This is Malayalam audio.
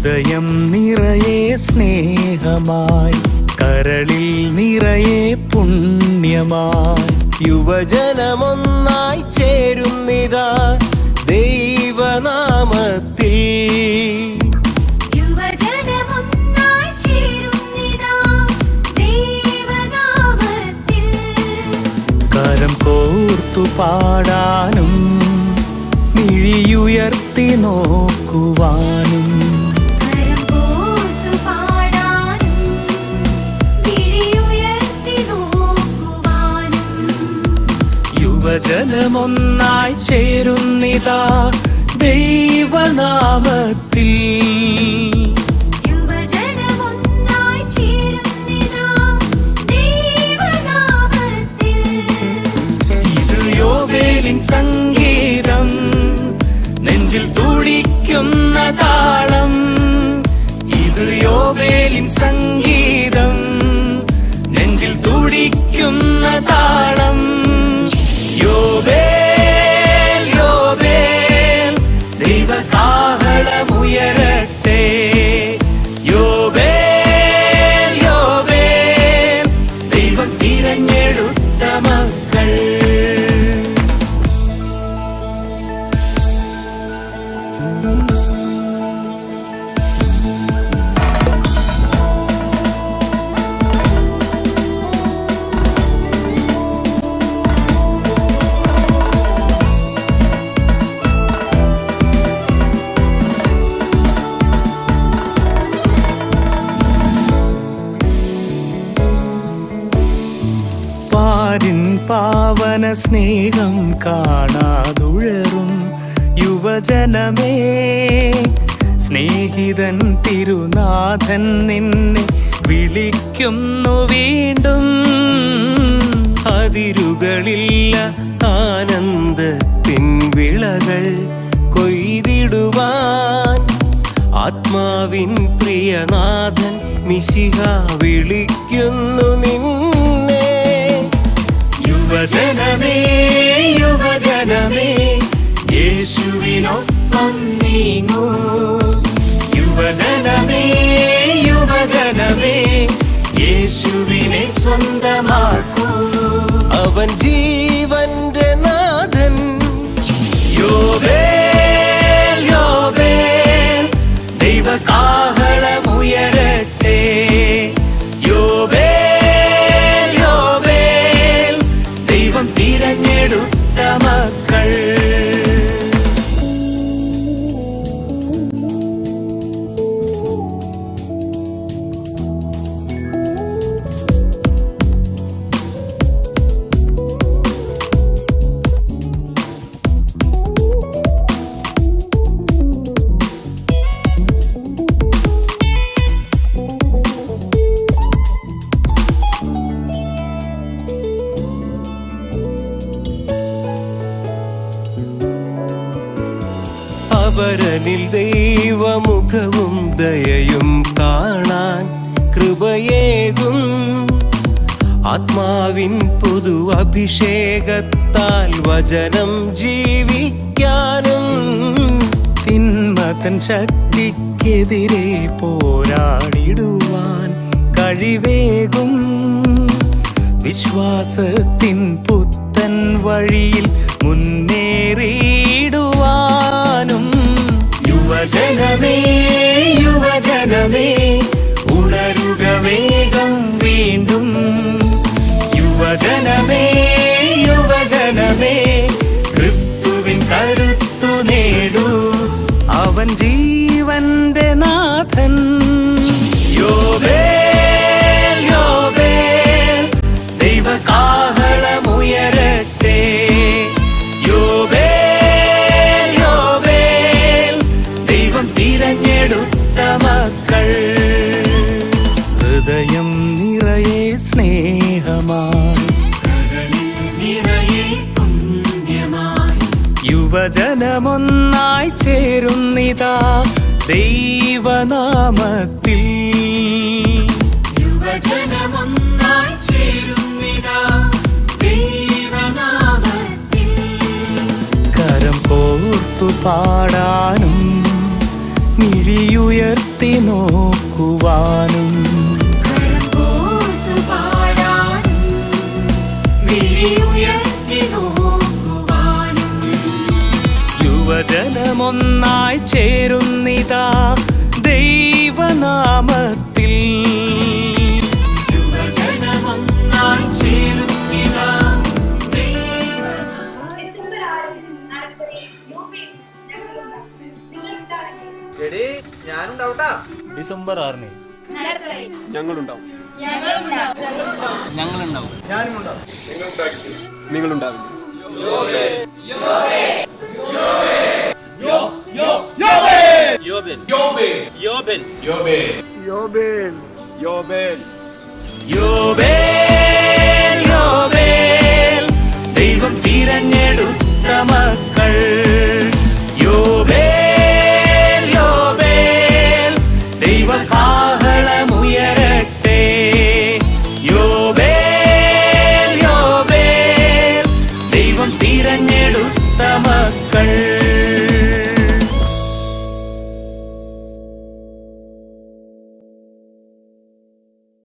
ഹൃദയം നിറയെ സ്നേഹമായി കരളിൽ നിറയെ പുണ്യമായി യുവജനമൊന്നായി ചേരുന്നിതാ ദൈവനാമത്തിൽ യുവജനമൊന്നായി ചേരുന്നിതാ ദൈവനാമത്തിൽ കരം കോർത്തു പാടാനും മിഴിയുയർത്തി നോക്കുവാനും കരം കോർത്തു പാടാനും മിഴിയുയർത്തി നോക്കുവാനും യുവജനമൊന്നായി ചേരുന്നിതാ ദൈവനാമത്തിൽ യുവജനമൊന്നായി ചേരുന്നിതാ ദൈവനാമത്തിൽ ഇത് യോബേലിൻ സംഗീതം നെഞ്ചിൽ തുടിക്കുന്ന താളം ഇത് യോബേലിൻ സംഗീതം നെഞ്ചിൽ തുടിക്കുന്ന താളം യോബേൽ യോബേൽ ദൈവകാഹളമുയരട്ടെ യോബേൽ യോബേൽ ദൈവം തിരഞ്ഞെടുത്ത മക്കൾ പാരിൻ പാവന സ്നേഹം കാണാതുഴറും യുവജനമേ സ്നേഹിതൻ തിരുനാഥൻ നിന്നെ വിളിക്കുന്നു വീണ്ടും അതിരുകളില്ല ആനന്ദത്തിൻ വിളകൾ കൊയ്തിടുവാൻ ആത്മാവിൻ പ്രിയനാഥൻ മിശിഹ വിളിക്കുന്നു നിന്നെ യുവജനമേ യുവജനമേ യേശുവിനൊപ്പം നീങ്ങൂ യുവജനമേ യുവജനമേ യേശുവിനെ സ്വന്തമാക്കൂ അവൻ ജീവന്റെ നാഥൻ യോബേൽ യോബേൽ ദൈവകാഹളമുയരട്ടെ യോബേൽ യോബേൽ ദൈവം തിരഞ്ഞെടുത്ത മക്കൾ അവരനിൽ ദൈവമുഖവും ദയയും കാണാൻ കൃപയേകും ആത്മാവിൻ പുതു അഭിഷേകത്താൽ വചനം ജീവിക്കാനും തിന്മതൻ ശക്തിക്കെതിരെ പോരാടിടുവാൻ കഴിവേകും വിശ്വാസത്തിൻ പുത്തൻ വഴിയിൽ മുന്നേറിയിടുവാനും യുവജനമേ യുവജനമേ ഉണരുക വേഗം വീണ്ടും യുവജനമേ യുവജനമേ ക്രിസ്തുവിൻ കരുത്തു നേടൂ അവൻ ജീവന്റെ നാഥൻ യോബേൽ യോബേൽ ദൈവകാഹളമുയരട്ടെ യോബേൽ യോബേൽ ദൈവം തിരഞ്ഞെടുത്ത മക്കൾ ഹൃദയം നിറയെ സ്നേഹമായി നിറയെ പുണ്യമായി യുവജനമൊന്നായി ചേരുന്നിതാ ദൈവനാമത്തിൽ യുവജനമൊന്നായി ചേരുന്നിതാ ദൈവനാമത്തിൽ കരം കോർത്തു പാടാനും മിഴിയുയർത്തി നോക്കുവാനും കരം കോർത്തു പാടാനും മിഴിയുയർത്തി നോക്കുവാനും യുവജനമൊന്നായി ചേരുന്നിതാ ദൈവനാമത്തിൽ യുവജനമൊന്നായി ചേരുന്നിതാ ഡിസംബർ ആറിന് നടക്കുന്ന യൂപി ഞങ്ങളുണ്ട് നിങ്ങളുണ്ടാകും എടി ഞാനുണ്ടാവട്ടാ ഡിസംബർ ആറിന് ഞങ്ങളുണ്ടാവും ഞങ്ങളുണ്ടാവും നിങ്ങളുണ്ടാവില്ല യോബേൽ യോബേൽ യോബേൽ ദൈവം തിരഞ്ഞെടുത്ത മക്കൾ